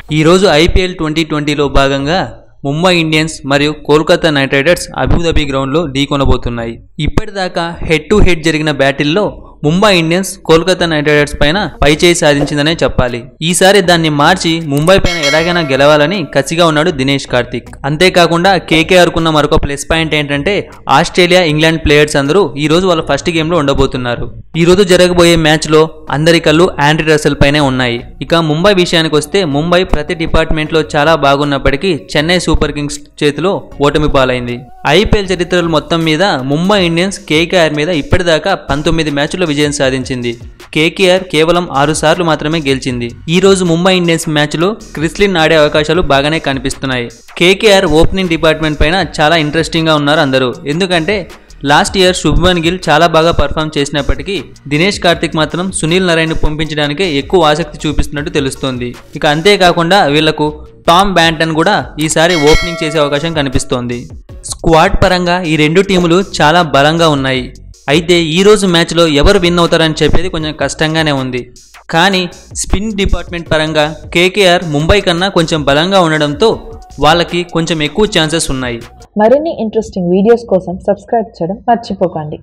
ఈ రోజు IPL twenty ట్వంటీలో భాగంగా ముంబై ఇండియన్స్ మరియు కోల్కతా నైట్ రైడర్స్ అబుదాబి గ్రౌండ్లో ఢీకొనబోతున్నాయి ఇప్పటిదాకా హెడ్ టు హెడ్ జరిగిన బ్యాటిల్లో Mumbai Indians Kolkata Knight Riders పైన పైచేయి సాధించిందనే చెప్పాలి ఈసారి దాన్ని మార్చి ముంబై పైన ఎలాగైనా గెలవాలని కసిగా ఉన్నాడు దినేష్ కార్తిక్ అంతేకాకుండా కేకేఆర్ కున్న మరొక ప్లస్ పాయింట్ ఏంటంటే ఆస్ట్రేలియా ఇంగ్లాండ్ ప్లేయర్స్ అందరూ ఈ రోజు వాళ్ళ ఫస్ట్ గేమ్ లో ఉండబోతున్నారు ఈ రోజు జరగబోయే మ్యాచ్ లో అందరి కళ్ళు ఆండ్రీ రసెల్ పైనే ఉన్నాయి ఇక ముంబై విషయానికి వస్తే ముంబై ప్రతి డిపార్ట్మెంట్ లో చాలా బాగున్నప్పటికీ చెన్నై సూపర్ కింగ్స్ చేతిలో ఓటమి పాలైంది ఐపీఎల్ చరిత్రలు మొత్తం మీద ముంబై ఇండియన్స్ కేకేఆర్ మీద ఇప్పటిదాకా పంతొమ్మిది మ్యాచ్ల్లో విజయం సాధించింది కేకేఆర్ కేవలం ఆరు సార్లు మాత్రమే గెలిచింది ఈ రోజు ముంబై ఇండియన్స్ మ్యాచ్లో క్రిస్లిన్ ఆడే అవకాశాలు బాగానే కనిపిస్తున్నాయి కేకేఆర్ ఓపెనింగ్ డిపార్ట్మెంట్ పైన చాలా ఇంట్రెస్టింగ్గా ఉన్నారు అందరూ ఎందుకంటే లాస్ట్ ఇయర్ శుభ్మన్ గిల్ చాలా బాగా పర్ఫామ్ చేసినప్పటికీ దినేష్ కార్తిక్ మాత్రం సునీల్ నారాయణ్ పంపించడానికే ఎక్కువ ఆసక్తి చూపిస్తున్నట్టు తెలుస్తోంది ఇక అంతేకాకుండా వీళ్లకు టామ్ బ్యాంటన్ కూడా ఈసారి ఓపెనింగ్ చేసే అవకాశం కనిపిస్తోంది స్క్వాడ్ పరంగా ఈ రెండు టీములు చాలా బలంగా ఉన్నాయి అయితే ఈ రోజు మ్యాచ్లో ఎవరు విన్ అవుతారని చెప్పేది కొంచెం కష్టంగానే ఉంది కానీ స్పిన్ డిపార్ట్మెంట్ పరంగా కేకేఆర్ ముంబై కన్నా కొంచెం బలంగా ఉండడంతో వాళ్ళకి కొంచెం ఎక్కువ ఛాన్సెస్ ఉన్నాయి మరిన్ని ఇంట్రెస్టింగ్ వీడియోస్ కోసం సబ్స్క్రైబ్ చేయడం మర్చిపోకండి